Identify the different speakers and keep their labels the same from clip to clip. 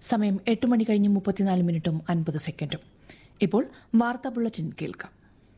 Speaker 1: സമയം എട്ട് മണി കഴിഞ്ഞ് മുപ്പത്തിനാല് മിനിറ്റും അൻപത് സെക്കൻഡും ഇപ്പോൾ വാർത്താ ബുള്ളറ്റിൻ കേൾക്കാം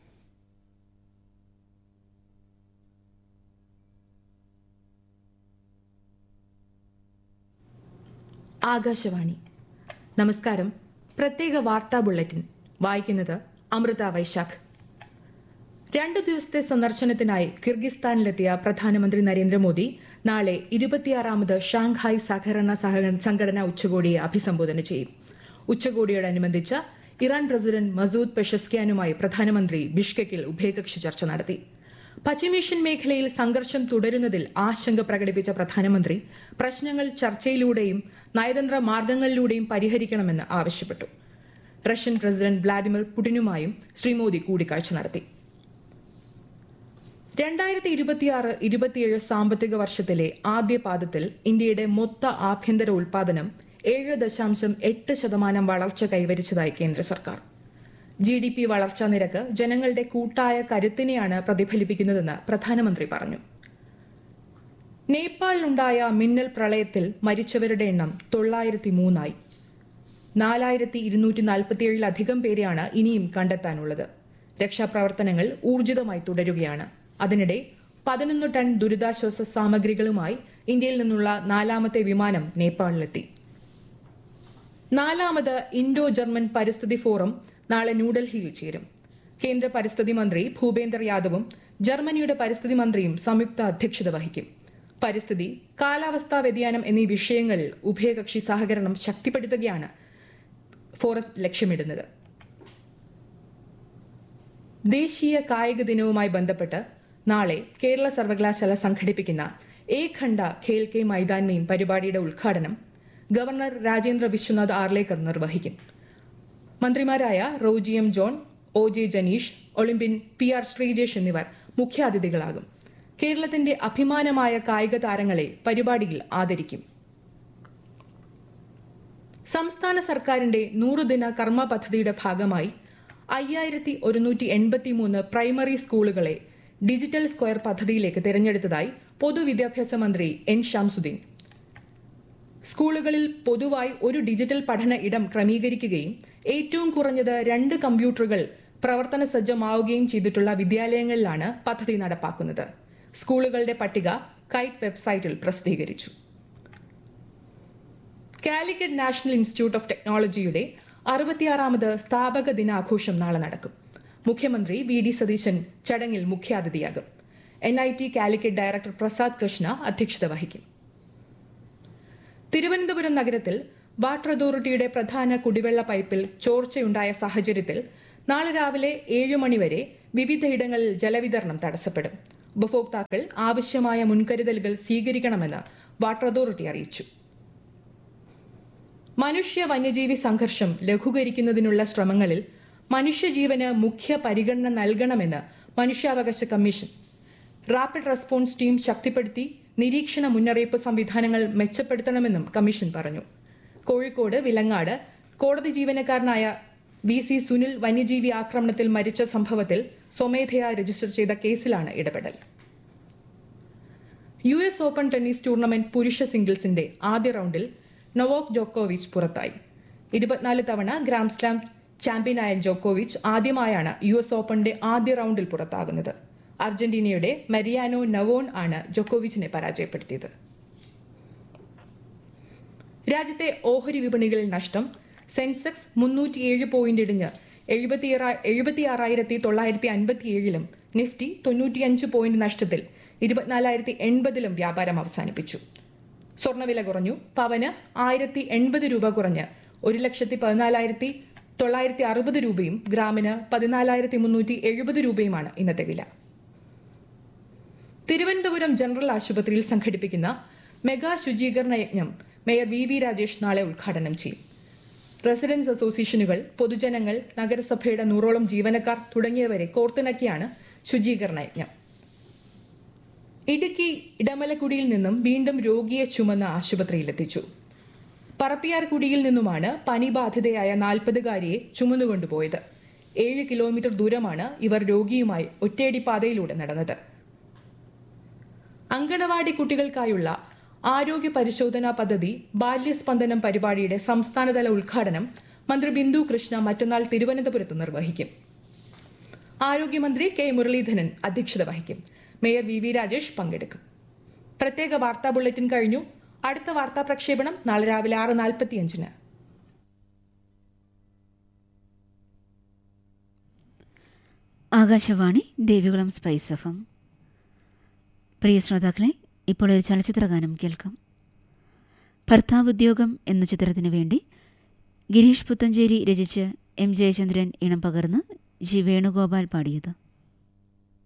Speaker 2: ആകാശവാണി നമസ്കാരം പ്രത്യേക വാർത്താ ബുള്ളറ്റിൻ വായിക്കുന്നത് അമൃത വൈശാഖ് രണ്ടു ദിവസത്തെ സന്ദർശനത്തിനായി കിർഗിസ്ഥാനിലെത്തിയ പ്രധാനമന്ത്രി നരേന്ദ്രമോദി നാളെ ഇരുപത്തിയാറാമത് ഷാങ്ഹായ് സഹകരണ സഹകരണ സംഘടന ഉച്ചകോടിയെ അഭിസംബോധന ചെയ്യും ഉച്ചകോടിയോടനുബന്ധിച്ച് ഇറാൻ പ്രസിഡന്റ് മസൂദ് പെഷസ്കിയാനുമായി പ്രധാനമന്ത്രി ബിഷ്കെക്കിൽ ഉഭയകക്ഷി ചർച്ച നടത്തി പശ്ചിമേഷ്യൻ മേഖലയിൽ സംഘർഷം തുടരുന്നതിൽ ആശങ്ക പ്രകടിപ്പിച്ച പ്രധാനമന്ത്രി പ്രശ്നങ്ങൾ ചർച്ചയിലൂടെയും നയതന്ത്ര മാർഗങ്ങളിലൂടെയും പരിഹരിക്കണമെന്ന് ആവശ്യപ്പെട്ടു റഷ്യൻ പ്രസിഡന്റ് വ്ളാദിമിർ പുടിനുമായും ശ്രീ മോദി കൂടിക്കാഴ്ച നടത്തി രണ്ടായിരത്തി ഇരുപത്തിയാറ് ഇരുപത്തിയേഴ് സാമ്പത്തിക വർഷത്തിലെ ആദ്യ പാദത്തിൽ ഇന്ത്യയുടെ മൊത്ത ആഭ്യന്തര ഉൽപാദനം ഏഴ് ദശാംശം എട്ട് ശതമാനം വളർച്ച കൈവരിച്ചതായി കേന്ദ്ര സർക്കാർ ജി ഡി പി വളർച്ചാ നിരക്ക് ജനങ്ങളുടെ കൂട്ടായ കരുത്തിനെയാണ് പ്രതിഫലിപ്പിക്കുന്നതെന്ന് പ്രധാനമന്ത്രി പറഞ്ഞു നേപ്പാളിലുണ്ടായ മിന്നൽ പ്രളയത്തിൽ മരിച്ചവരുടെ എണ്ണം തൊള്ളായിരത്തി മൂന്നായി നാലായിരത്തി ഇരുന്നൂറ്റി നാൽപ്പത്തിയേഴിലധികം പേരെയാണ് ഇനിയും കണ്ടെത്താനുള്ളത് രക്ഷാപ്രവർത്തനങ്ങൾ ഊർജിതമായി തുടരുകയാണ് അതിനിടെ പതിനൊന്ന് ടൺ ദുരിതാശ്വാസ സാമഗ്രികളുമായി ഇന്ത്യയിൽ നിന്നുള്ള നാലാമത്തെ വിമാനം നേപ്പാളിലെത്തി നാലാമത് ഇൻഡോ ജർമ്മൻ പരിസ്ഥിതി ഫോറം നാളെ ന്യൂഡൽഹിയിൽ ചേരും കേന്ദ്ര പരിസ്ഥിതി മന്ത്രി ഭൂപേന്ദർ യാദവും ജർമ്മനിയുടെ പരിസ്ഥിതി മന്ത്രിയും സംയുക്ത അധ്യക്ഷത വഹിക്കും പരിസ്ഥിതി കാലാവസ്ഥാ വ്യതിയാനം എന്നീ വിഷയങ്ങളിൽ ഉഭയകക്ഷി സഹകരണം ശക്തിപ്പെടുത്തുകയാണ് ഫോറം ലക്ഷ്യമിടുന്നത് ദേശീയ കായിക ദിനവുമായി ബന്ധപ്പെട്ട് നാളെ കേരള സർവകലാശാല സംഘടിപ്പിക്കുന്ന ഏക് ഖണ്ഡ ഖേൽ കെ മൈതാൻ മെയിൻ പരിപാടിയുടെ ഉദ്ഘാടനം ഗവർണർ രാജേന്ദ്ര വിശ്വനാഥ് ആർലേക്കർ നിർവഹിക്കും മന്ത്രിമാരായ Roji M John O J Janeesh Olympian P R Sreejesh എന്നിവർ മുഖ്യാതിഥികളാകും കേരളത്തിന്റെ അഭിമാനമായ കായിക താരങ്ങളെ പരിപാടിയിൽ ആദരിക്കും സംസ്ഥാന സർക്കാരിന്റെ നൂറുദിന കർമ്മ പദ്ധതിയുടെ ഭാഗമായി അയ്യായിരത്തി ഒരുന്നൂറ്റി എൺപത്തിമൂന്ന് പ്രൈമറി സ്കൂളുകളെ ഡിജിറ്റൽ സ്ക്വയർ പദ്ധതിയിലേക്ക് തിരഞ്ഞെടുത്തതായി പൊതുവിദ്യാഭ്യാസ മന്ത്രി എൻ ഷംസുദ്ദീൻ സ്കൂളുകളിൽ പൊതുവായി ഒരു ഡിജിറ്റൽ പഠന ഇടം ക്രമീകരിക്കുകയും ഏറ്റവും കുറഞ്ഞത് രണ്ട് കമ്പ്യൂട്ടറുകൾ പ്രവർത്തന സജ്ജമാവുകയും ചെയ്തിട്ടുള്ള വിദ്യാലയങ്ങളിലാണ് പദ്ധതി നടപ്പാക്കുന്നത് സ്കൂളുകളുടെ പട്ടിക കൈറ്റ് വെബ്സൈറ്റിൽ പ്രസിദ്ധീകരിച്ചു കാലിക്കറ്റ് നാഷണൽ ഇൻസ്റ്റിറ്റ്യൂട്ട് ഓഫ് ടെക്നോളജിയുടെ അറുപത്തിയാറാമത് സ്ഥാപക ദിനാഘോഷം നാളെ നടക്കും മുഖ്യമന്ത്രി വി ഡി സതീശൻ ചടങ്ങിൽ മുഖ്യാതിഥിയാകും N I T Calicut director Prasad Krishna അധ്യക്ഷത വഹിക്കും തിരുവനന്തപുരം നഗരത്തിൽ വാട്ടർ അതോറിറ്റിയുടെ പ്രധാന കുടിവെള്ള പൈപ്പിൽ ചോർച്ചയുണ്ടായ സാഹചര്യത്തിൽ നാളെ രാവിലെ ഏഴ് മണിവരെ വിവിധയിടങ്ങളിൽ ജലവിതരണം തടസ്സപ്പെടും ഉപഭോക്താക്കൾ ആവശ്യമായ മുൻകരുതലുകൾ സ്വീകരിക്കണമെന്ന് വാട്ടർ അതോറിറ്റി അറിയിച്ചു മനുഷ്യ വന്യജീവി സംഘർഷം ലഘൂകരിക്കുന്നതിനുള്ള ശ്രമങ്ങളിൽ മനുഷ്യജീവന് മുഖ്യ പരിഗണന നൽകണമെന്ന് മനുഷ്യാവകാശ കമ്മീഷൻ റാപ്പിഡ് റെസ്പോൺസ് ടീം ശക്തിപ്പെടുത്തി നിരീക്ഷണ മുന്നറിയിപ്പ് സംവിധാനങ്ങൾ മെച്ചപ്പെടുത്തണമെന്നും കമ്മീഷൻ പറഞ്ഞു കോഴിക്കോട് വിലങ്ങാട് കോടതി ജീവനക്കാരനായ വി സി സുനിൽ വന്യജീവി ആക്രമണത്തിൽ മരിച്ച സംഭവത്തിൽ സ്വമേധയാ രജിസ്റ്റർ ചെയ്ത കേസിലാണ് ഇടപെടൽ U S open tennis tournament പുരുഷ സിംഗിൾസിന്റെ ആദ്യ റൌണ്ടിൽ നൊവോക് ജോക്കോവിച്ച് പുറത്തായി ഇരുപത്തിനാല് തവണ ഗ്രാൻഡ്സ്ലാം ചാമ്പ്യനായ ജോക്കോവിച്ച് ആദ്യമായാണ് യു എസ് ഓപ്പണിന്റെ ആദ്യ റൌണ്ടിൽ പുറത്താകുന്നത് അർജന്റീനയുടെ മരിയാനോ നവോൺ ആണ് ജോക്കോവിച്ചിനെ പരാജയപ്പെടുത്തിയത് രാജ്യത്തെ ഓഹരി വിപണികളിൽ നഷ്ടം സെൻസെക്സ് മുന്നൂറ്റിയേഴ് പോയിന്റ് ഇടിഞ്ഞ് എഴുപത്തിയാറായിരത്തി തൊള്ളായിരത്തി അൻപത്തിയേഴിലും നിഫ്റ്റി തൊണ്ണൂറ്റിയഞ്ച് പോയിന്റ് നഷ്ടത്തിൽ ഇരുപത്തിനാലായിരത്തി എൺപതിലും വ്യാപാരം അവസാനിപ്പിച്ചു സ്വർണ്ണവില കുറഞ്ഞു പവന് ആയിരത്തി എൺപത് രൂപ കുറഞ്ഞ് ഒരു ലക്ഷത്തി പതിനാലായിരത്തി തൊള്ളായിരത്തി അറുപത് രൂപയും ഗ്രാമിന് പതിനാലായിരത്തി മുന്നൂറ്റി എഴുപത് രൂപയുമാണ് ഇന്നത്തെ വില തിരുവനന്തപുരം ജനറൽ ആശുപത്രിയിൽ സംഘടിപ്പിക്കുന്ന മെഗാ ശുചീകരണ യജ്ഞം മേയർ വി വി രാജേഷ് നാളെ ഉദ്ഘാടനം ചെയ്യും റെസിഡൻസ് അസോസിയേഷനുകൾ പൊതുജനങ്ങൾ നഗരസഭയുടെ നൂറോളം ജീവനക്കാർ തുടങ്ങിയവരെ കോർത്തിണക്കിയാണ് ശുചീകരണ യജ്ഞം ഇടുക്കി ഇടമലക്കുടിയിൽ നിന്നും വീണ്ടും രോഗിയെ ചുമന്ന് ആശുപത്രിയിലെത്തിച്ചു പറപ്പിയാർകുടിയിൽ നിന്നുമാണ് പനി ബാധിതയായ നാൽപ്പതുകാരിയെ ചുമന്നുകൊണ്ടുപോയത് ഏഴ് കിലോമീറ്റർ ദൂരമാണ് ഇവർ രോഗിയുമായി ഒറ്റയടി പാതയിലൂടെ നടന്നത് അങ്കണവാടി കുട്ടികൾക്കായുള്ള ആരോഗ്യ പരിശോധനാ പദ്ധതി ബാല്യസ്പന്ദനം പരിപാടിയുടെ സംസ്ഥാനതല ഉദ്ഘാടനം മന്ത്രി ബിന്ദു കൃഷ്ണ മറ്റന്നാൾ തിരുവനന്തപുരത്ത് നിർവഹിക്കും ആരോഗ്യമന്ത്രി കെ മുരളീധരൻ അധ്യക്ഷത വഹിക്കും മേയർ വി വി രാജേഷ് പങ്കെടുക്കും പ്രത്യേക വാർത്താ ബുള്ളറ്റിൻ കഴിഞ്ഞു അടുത്ത വാർത്താ പ്രക്ഷേപണം നാളെ രാവിലെ ആറ് നാൽപ്പത്തിയഞ്ചിന്
Speaker 3: ആകാശവാണി ദേവികുളം സ്പൈസ് എഫം പ്രിയ ശ്രോതാക്കളെ ഇപ്പോൾ ഒരു ചലച്ചിത്രഗാനം കേൾക്കാം ഭർത്താവ് ഉദ്യോഗം എന്ന ചിത്രത്തിനു വേണ്ടി ഗിരീഷ് പുത്തഞ്ചേരി രചിച്ച് എം ജയചന്ദ്രൻ ഇണം പകർന്ന് ജി വേണുഗോപാൽ പാടിയത്